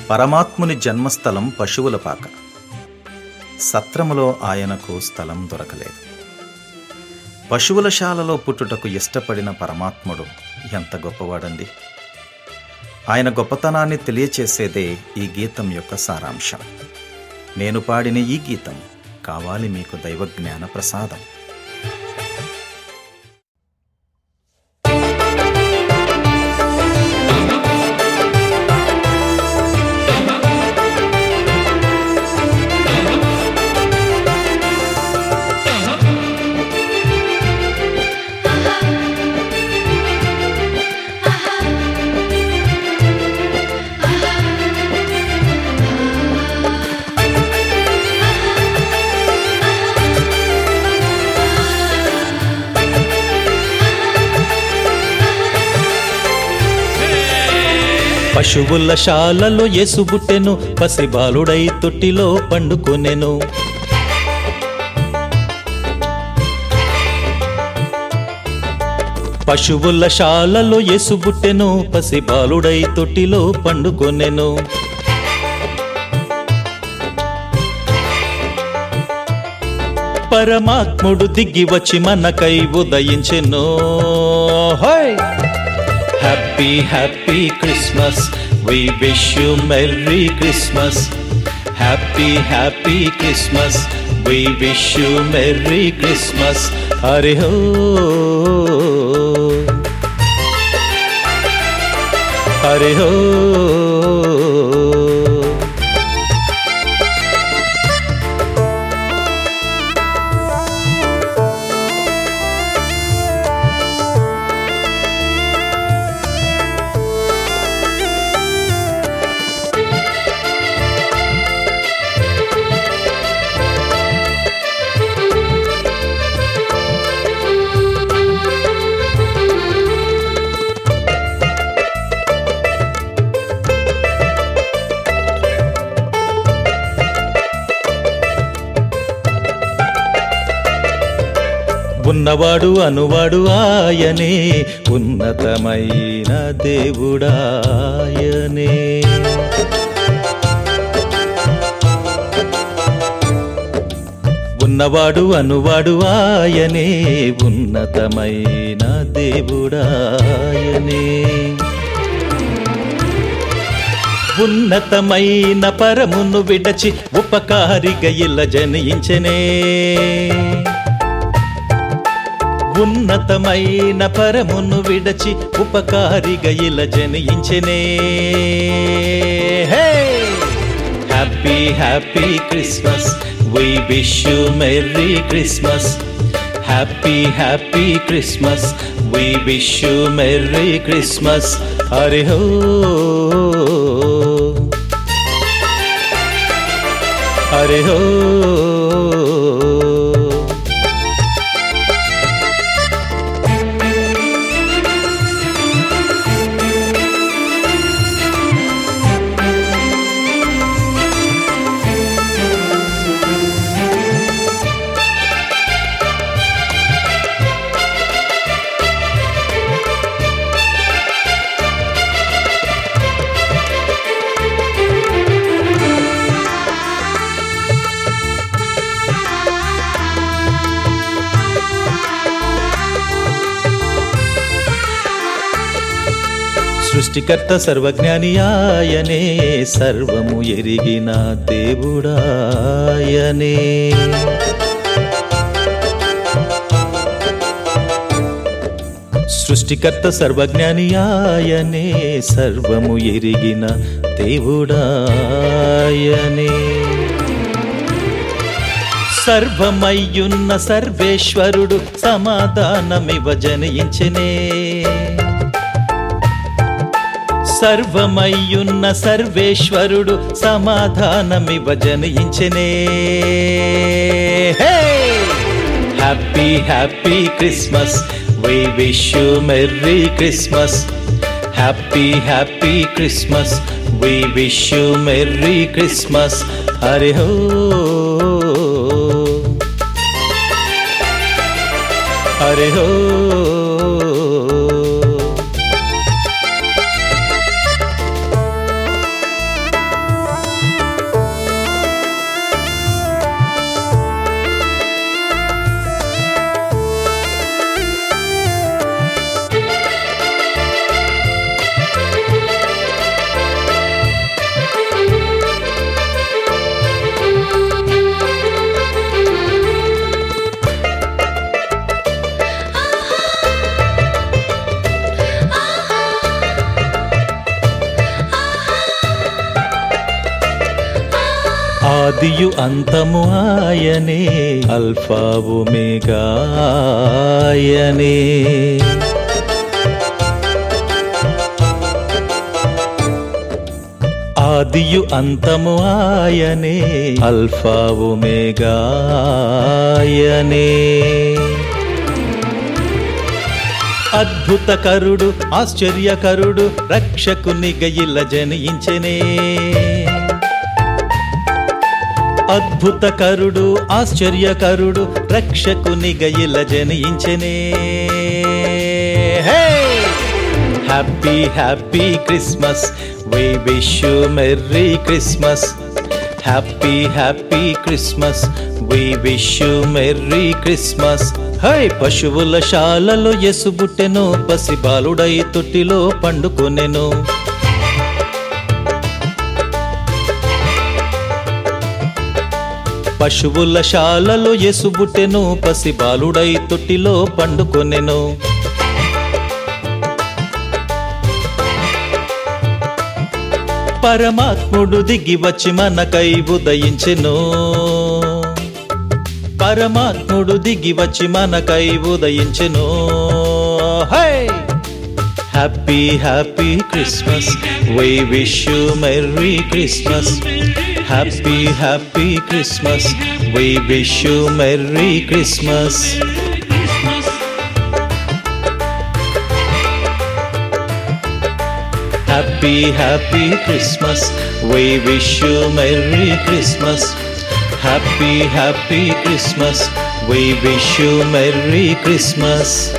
పరమాత్ముని జన్మస్థలం పశువుల పాక సత్రములో ఆయనకు స్థలం దొరకలేదు పశువుల శాలలో పుట్టుటకు ఇష్టపడిన పరమాత్ముడు ఎంత గొప్పవాడండి ఆయన గొప్పతనాన్ని తెలియచేసేదే ఈ గీతం యొక్క సారాంశం నేను పాడిన ఈ గీతం కావాలి మీకు దైవజ్ఞాన ప్రసాదం పశువుల శాలలో ఎసుబుట్టెను పసిబాలుడై తొట్టిలో పండుకొనెను పశువుల శాలలో ఎసుబుట్టెను పసిబాలుడై తొట్టిలో పండుకొనెను పరమాత్ముడు దిగి వచ్చి మనకై ఉదయించెను హోయ్ happy happy Christmas we wish you merry Christmas happy happy Christmas we wish you merry Christmas హరి హో హరి హో ఉన్నవాడు అనువాడు ఆయనే ఉన్నతమైన దేవుడాయనే ఉన్నవాడు అనువాడు ఆయనే ఉన్నతమైన దేవుడాయనే ఉన్నతమైన పరమును విడచి ఉపకారిగా ఇలా జనించనే ఉన్నతమైన పరమును విడచి ఉపకారిగా ఇలా జనించనే happy happy Christmas we wish you merry Christmas happy happy Christmas we wish you merry Christmas హరి హో హరి హో సృష్టికర్త సర్వజ్ఞాని ఆయనే సర్వము ఎరిగిన దేవుడాయనే సృష్టికర్త సర్వజ్ఞాని ఆయనే సర్వము ఎరిగిన దేవుడాయనే సర్వమయ్యున్న సర్వేశ్వరుడు సమాధానమివ జనయించనే సర్వమయ్యున్న సర్వేశ్వరుడు సమాధానమివ జనయించనే happy happy Christmas we wish you merry Christmas happy happy Christmas we wish you merry Christmas హరి హో హరి హో ఆదియు అంతము ఆయనే అల్ఫావు మేఘాయనే ఆదియు అంతము ఆయనే అల్ఫావు మేఘాయనే అద్భుతకరుడు ఆశ్చర్యకరుడు రక్షకుని గయిల జనించెనే అద్భుతకరుడు ఆశ్చర్యకరుడు రక్షకుని గయిల జనించెనే happy happy Christmas we wish you merry Christmas happy happy Christmas we wish you merry Christmas హై పశువుల శాలలో ఎసుబుట్టెను పసి బాలుడై తొట్టిలో పండుకొనెను పశువుల శాలలో ఎసుబుట్టెను పసి బాలుడై తొట్టిలో పండుకొనెను పరమాత్ముడు దిగి వచ్చి మనకై ఉదయించెను పరమాత్ముడు దిగి వచ్చి మనకై ఉదయించెను హై happy happy Christmas we wish you merry Christmas happy happy Christmas we wish you merry Christmas Happy, happy Christmas. We wish you Merry Christmas. Happy, happy Christmas. We wish you Merry Christmas.